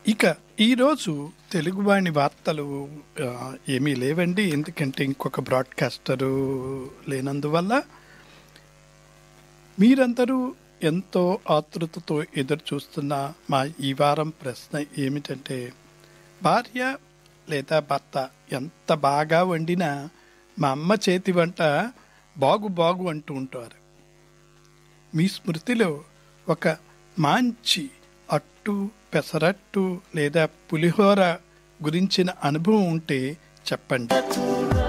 ఇక ఈరోజు తెలుగువాణి వార్తలు ఆ, ఏమీ లేవండి ఎందుకంటే ఇంకొక బ్రాడ్కాస్టరు లేనందువల్ల మీరందరూ ఎంతో ఆతృతతో ఎదురు చూస్తున్న మా ఈ వారం ప్రశ్న ఏమిటంటే భార్య లేదా భర్త ఎంత బాగా వండినా మా అమ్మ చేతి వంట బాగు బాగు అంటూ ఉంటారు మీ స్మృతిలో ఒక మంచి అట్టు పెసరట్టు లేదా పులిహోర గురించిన అనుభవం ఉంటే చెప్పండి